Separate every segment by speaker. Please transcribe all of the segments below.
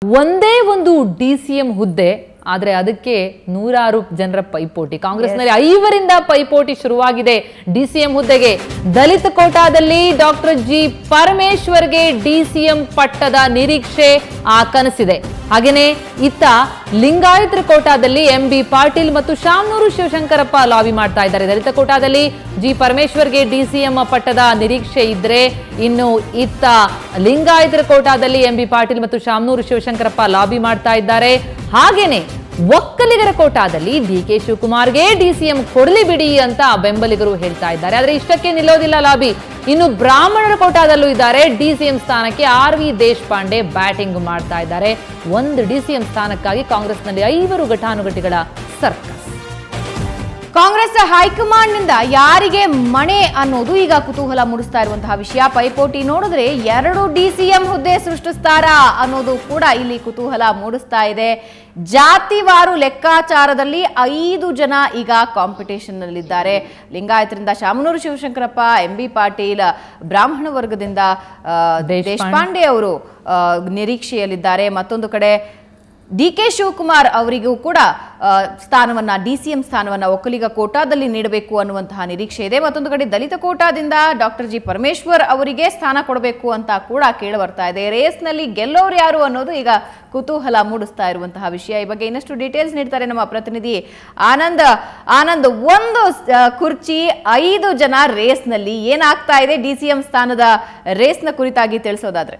Speaker 1: ಒಂದೇ ಒಂದು D C M ಹುದ್ದೆ ಆದ್ರೆ ಅದಕ್ಕೆ ನೂರಾರು ಜನರ ಪೈಪೋಟಿ ಕಾಂಗ್ರೆಸ್ನಲ್ಲಿ ಐವರಿಂದ ಪೈಪೋಟಿ ಶುರುವಾಗಿದೆ ಡಿ ಸಿ ಎಂ ಹುದ್ದೆಗೆ ದಲಿತ ಕೋಟಾದಲ್ಲಿ ಡಾಕ್ಟರ್ ಜಿ ಪರಮೇಶ್ವರ್ಗೆ ಡಿ ಸಿ ಎಂ ಪಟ್ಟದ ನಿರೀಕ್ಷೆ ಆ ಕನಸಿದೆ ಹಾಗೇನೆ ಇತ್ತ ಲಿಂಗಾಯತರ ಕೋಟಾದಲ್ಲಿ ಎಂ ಬಿ ಪಾಟೀಲ್ ಮತ್ತು ಶಾಮನೂರು ಶಿವಶಂಕರಪ್ಪ ಲಾಬಿ ಮಾಡ್ತಾ ಇದ್ದಾರೆ ದಲಿತ ಕೋಟಾದಲ್ಲಿ ಜಿ ಪರಮೇಶ್ವರ್ಗೆ ಡಿ ಸಿ ಎಂ ಪಟ್ಟದ ನಿರೀಕ್ಷೆ ಇದ್ರೆ ಇನ್ನು ಇತ್ತ ಲಿಂಗಾಯತರ ಕೋಟಾದಲ್ಲಿ ಎಂ ಬಿ ಪಾಟೀಲ್ ಮತ್ತು ಶಾಮನೂರು ಶಿವಶಂಕರಪ್ಪ ಲಾಬಿ ಮಾಡ್ತಾ ಇದ್ದಾರೆ ಹಾಗೇನೆ ಒಕ್ಕಲಿಗರ ಕೋಟಾದಲ್ಲಿ ಡಿ ಕೆ ಶಿವಕುಮಾರ್ಗೆ ಡಿಸಿಎಂ ಕೊಡಲಿ ಬಿಡಿ ಅಂತ ಬೆಂಬಲಿಗರು ಹೇಳ್ತಾ ಇದ್ದಾರೆ ಆದ್ರೆ ಇಷ್ಟಕ್ಕೆ ನಿಲ್ಲೋದಿಲ್ಲ ಲಾಬಿ ಇನ್ನು ಬ್ರಾಹ್ಮಣರ ಕೋಟಾದಲ್ಲೂ ಇದ್ದಾರೆ ಡಿಸಿಎಂ ಸ್ಥಾನಕ್ಕೆ ಆರ್ ವಿ ದೇಶಪಾಂಡೆ ಬ್ಯಾಟಿಂಗ್ ಮಾಡ್ತಾ ಇದ್ದಾರೆ ಒಂದು ಡಿಸಿಎಂ ಸ್ಥಾನಕ್ಕಾಗಿ ಕಾಂಗ್ರೆಸ್ನಲ್ಲಿ ಐವರು ಘಟಾನುಘಟಿಗಳ ಸರ್ಕಸ್
Speaker 2: ಕಾಂಗ್ರೆಸ್ ಹೈಕಮಾಂಡ್ ನಿಂದ ಯಾರಿಗೆ ಮಣೆ ಅನ್ನೋದು ಈಗ ಕುತೂಹಲ ಮೂಡಿಸ್ತಾ ಇರುವಂತಹ ವಿಷಯ ಪೈಪೋಟಿ ನೋಡಿದ್ರೆ ಎರಡು ಡಿ ಸಿ ಎಂ ಹುದ್ದೆ ಸೃಷ್ಟಿಸ್ತಾರಾ ಅನ್ನೋದು ಕೂಡ ಇಲ್ಲಿ ಕುತೂಹಲ ಮೂಡಿಸ್ತಾ ಇದೆ ಜಾತಿವಾರು ಲೆಕ್ಕಾಚಾರದಲ್ಲಿ ಐದು ಜನ ಈಗ ಕಾಂಪಿಟೇಷನ್ ನಲ್ಲಿದ್ದಾರೆ ಲಿಂಗಾಯತರಿಂದ ಶಾಮನೂರು ಶಿವಶಂಕರಪ್ಪ ಎಂ ಬಿ ಪಾಟೀಲ್ ಬ್ರಾಹ್ಮಣ ವರ್ಗದಿಂದ ಆ,
Speaker 1: ದೇಶಪಾಂಡೆ.
Speaker 2: ದೇಶಪಾಂಡೆ ಅವರು ಆ, ನಿರೀಕ್ಷೆಯಲ್ಲಿದ್ದಾರೆ ಮತ್ತೊಂದು ಕಡೆ ಡಿ ಕೆ ಶಿವಕುಮಾರ್ ಅವರಿಗೂ ಕೂಡ ಆ, ಸ್ಥಾನವನ್ನ ಡಿ ಸಿ ಎಂ ಸ್ಥಾನವನ್ನ ಒಕ್ಕಲಿಗ ಕೋಟಾದಲ್ಲಿ ನೀಡಬೇಕು ಅನ್ನುವಂತಹ ನಿರೀಕ್ಷೆ ಇದೆ ಮತ್ತೊಂದು ಕಡೆ ದಲಿತ ಕೋಟಾದಿಂದ ಡಾಕ್ಟರ್ ಜಿ ಪರಮೇಶ್ವರ್ ಅವರಿಗೆ ಸ್ಥಾನ ಕೊಡಬೇಕು ಅಂತ ಕೂಡ ಕೇಳಿ ಬರ್ತಾ ಇದೆ ರೇಸ್ನಲ್ಲಿ ಗೆಲ್ಲೋರು ಯಾರು ಅನ್ನೋದು ಈಗ ಕುತೂಹಲ ಮೂಡಿಸ್ತಾ ಇರುವಂತಹ ವಿಷಯ ಈ ಬಗ್ಗೆ ಇನ್ನಷ್ಟು ಡೀಟೇಲ್ಸ್ ನೀಡ್ತಾರೆ ನಮ್ಮ ಪ್ರತಿನಿಧಿ ಆನಂದ್ ಆನಂದ್ ಒಂದು ಆ, ಕುರ್ಚಿ ಐದು ಜನ ರೇಸ್ನಲ್ಲಿ ಏನಾಗ್ತಾ ಇದೆ ಡಿ ಸಿ ಎಂ ಸ್ಥಾನದ ರೇಸ್ನ ಕುರಿತಾಗಿ ತಿಳಿಸೋದಾದ್ರೆ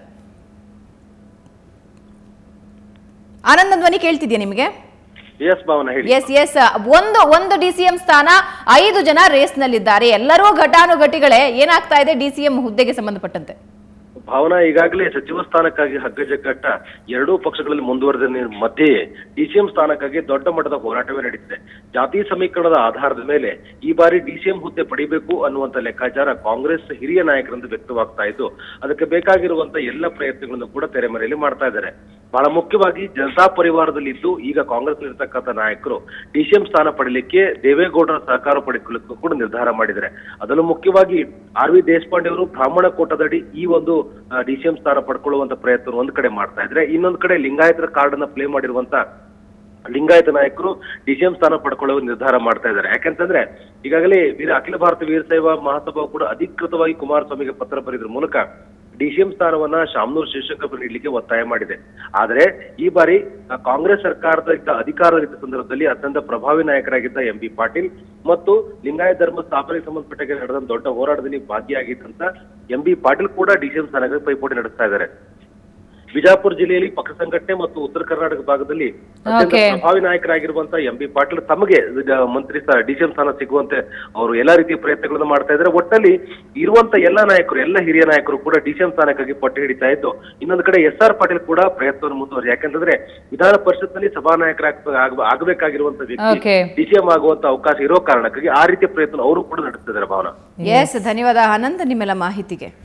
Speaker 2: ಆನಂದ ಧ್ವನಿ ಕೇಳ್ತಿದ್ಯಾ ನಿಮಗೆ
Speaker 3: ಎಸ್ ಭಾವನ ಹೇಳಿ
Speaker 2: ಎಸ್ ಎಸ್ ಒಂದು ಒಂದು ಡಿ ಸಿ ಎಂ ಸ್ಥಾನ ಐದು ಜನ ರೇಸ್ ನಲ್ಲಿದ್ದಾರೆ ಎಲ್ಲರೂ ಘಟಾನುಘಟಿಗಳೇ ಏನಾಗ್ತಾ ಇದೆ ಡಿ ಸಿ ಎಂ ಹುದ್ದೆಗೆ ಸಂಬಂಧಪಟ್ಟಂತೆ
Speaker 3: ಭಾವನಾ ಈಗಾಗಲೇ ಸಚಿವ ಸ್ಥಾನಕ್ಕಾಗಿ ಹಗ್ಗಜಗ್ಗಾಟ ಎರಡೂ ಪಕ್ಷಗಳಲ್ಲಿ ಮುಂದುವರೆದ ಮಧ್ಯೆಯೇ ಡಿಸಿಎಂ ಸ್ಥಾನಕ್ಕಾಗಿ ದೊಡ್ಡ ಮಟ್ಟದ ಹೋರಾಟವೇ ನಡೀತಿದೆ ಜಾತಿ ಸಮೀಕರಣದ ಆಧಾರದ ಮೇಲೆ ಈ ಬಾರಿ ಡಿಸಿಎಂ ಹುದ್ದೆ ಪಡಿಬೇಕು ಅನ್ನುವಂತ ಲೆಕ್ಕಾಚಾರ ಕಾಂಗ್ರೆಸ್ ಹಿರಿಯ ನಾಯಕರಿಂದ ವ್ಯಕ್ತವಾಗ್ತಾ ಇದ್ದು ಅದಕ್ಕೆ ಬೇಕಾಗಿರುವಂತ ಎಲ್ಲ ಪ್ರಯತ್ನಗಳನ್ನು ಕೂಡ ತೆರೆಮರೆಯಲ್ಲಿ ಮಾಡ್ತಾ ಇದ್ದಾರೆ ಬಹಳ ಮುಖ್ಯವಾಗಿ ಜನತಾ ಪರಿವಾರದಲ್ಲಿದ್ದು ಈಗ ಕಾಂಗ್ರೆಸ್ ಇರತಕ್ಕಂಥ ನಾಯಕರು ಡಿಸಿಎಂ ಸ್ಥಾನ ಪಡಿಲಿಕ್ಕೆ ದೇವೇಗೌಡರ ಸಹಕಾರ ಪಡೆದುಕೊಳ್ಳಕ್ಕೂ ಕೂಡ ನಿರ್ಧಾರ ಮಾಡಿದ್ದಾರೆ ಅದರಲ್ಲೂ ಮುಖ್ಯವಾಗಿ ಆರ್ ವಿ ದೇಶಪಾಂಡೆ ಅವರು ಬ್ರಾಹ್ಮಣ ಕೋಟದಡಿ ಈ ಒಂದು ಡಿಸಿಎಂ ಸ್ಥಾನ ಪಡ್ಕೊಳ್ಳುವಂತ ಪ್ರಯತ್ನ ಒಂದ್ ಕಡೆ ಮಾಡ್ತಾ ಇದ್ರೆ ಇನ್ನೊಂದ್ ಕಡೆ ಲಿಂಗಾಯತರ ಕಾರ್ಡ್ ಅನ್ನ ಪ್ಲೇ ಮಾಡಿರುವಂತ ಲಿಂಗಾಯತ ನಾಯಕರು ಡಿಸಿಎಂ ಸ್ಥಾನ ಪಡ್ಕೊಳ್ಳುವ ನಿರ್ಧಾರ ಮಾಡ್ತಾ ಇದ್ದಾರೆ ಯಾಕಂತಂದ್ರೆ ಈಗಾಗಲೇ ವೀರ ಅಖಿಲ ಭಾರತ ವೀರಶೈವ ಮಹಾಸಭಾ ಕೂಡ ಅಧಿಕೃತವಾಗಿ ಕುಮಾರಸ್ವಾಮಿಗೆ ಪತ್ರ ಬರೆದ್ರ ಮೂಲಕ ಡಿಸಿಎಂ ಸ್ಥಾನವನ್ನ ಶಾಮನೂರು ಶಿವಶಂಕರ್ ನೀಡಲಿಕ್ಕೆ ಒತ್ತಾಯ ಮಾಡಿದೆ ಆದ್ರೆ ಈ ಬಾರಿ ಆ, ಕಾಂಗ್ರೆಸ್ ಸರ್ಕಾರದ ಇದ್ದ ಅಧಿಕಾರದಲ್ಲಿದ್ದ ಸಂದರ್ಭದಲ್ಲಿ ಅತ್ಯಂತ ಪ್ರಭಾವಿ ನಾಯಕರಾಗಿದ್ದ ಎಂ ಬಿ ಪಾಟೀಲ್ ಮತ್ತು ಲಿಂಗಾಯತ ಧರ್ಮ ಸ್ಥಾಪನೆಗೆ ಸಂಬಂಧಪಟ್ಟ ನಡೆದ ದೊಡ್ಡ ಹೋರಾಟದಲ್ಲಿ ಭಾಗಿಯಾಗಿದ್ದಂತ ಎಂ ಬಿ ಪಾಟೀಲ್ ಕೂಡ ಡಿಸಿಎಂ ಸ್ಥಾನಕ್ಕೆ ಪೈಪೋಟಿ ನಡೆಸ್ತಾ ಇದ್ದಾರೆ ಬಿಜಾಪುರ ಜಿಲ್ಲೆಯಲ್ಲಿ ಪಕ್ಷ ಸಂಘಟನೆ ಮತ್ತು ಉತ್ತರ ಕರ್ನಾಟಕ ಭಾಗದಲ್ಲಿ ಅತ್ಯಂತ
Speaker 1: Okay.
Speaker 3: ಪ್ರಭಾವಿ ನಾಯಕರಾಗಿರುವಂತ ಎಂ ಬಿ ಪಾಟೀಲ್ ತಮಗೆ ಈಗ ಮಂತ್ರಿ ಸ್ಥಾನ ಡಿಸಿಎಂ ಸ್ಥಾನ ಸಿಗುವಂತೆ ಅವರು ಎಲ್ಲಾ ರೀತಿಯ ಪ್ರಯತ್ನಗಳನ್ನು ಮಾಡ್ತಾ ಇದ್ದಾರೆ ಒಟ್ಟಲ್ಲಿ ಇರುವಂತ ಎಲ್ಲಾ ನಾಯಕರು ಎಲ್ಲ ಹಿರಿಯ ನಾಯಕರು ಕೂಡ ಡಿಸಿಎಂ ಸ್ಥಾನಕ್ಕಾಗಿ ಪಟ್ಟು ಹಿಡಿತಾ ಇದ್ದು ಇನ್ನೊಂದು ಕಡೆ ಎಸ್ ಆರ್ ಪಾಟೀಲ್ ಕೂಡ ಪ್ರಯತ್ನವನ್ನು ಮುಂದುವರಿ ಯಾಕಂತಂದ್ರೆ ವಿಧಾನ ಪರಿಷತ್ನಲ್ಲಿ ಸಭಾನಾಯಕರಾಗ ಆಗಬೇಕಾಗಿರುವಂತ ವ್ಯಕ್ತಿ
Speaker 1: Okay.
Speaker 3: ಡಿಸಿಎಂ ಆಗುವಂತ ಅವಕಾಶ ಇರೋ ಕಾರಣಕ್ಕಾಗಿ ಆ ರೀತಿಯ ಪ್ರಯತ್ನ ಅವರು ಕೂಡ ನಡೆಸ್ತಿದ್ದಾರೆ ಭಾವನಾ
Speaker 2: ಎಸ್ ಧನ್ಯವಾದ ಆನಂದ್ ನಿಮ್ಮೆಲ್ಲ ಮಾಹಿತಿಗೆ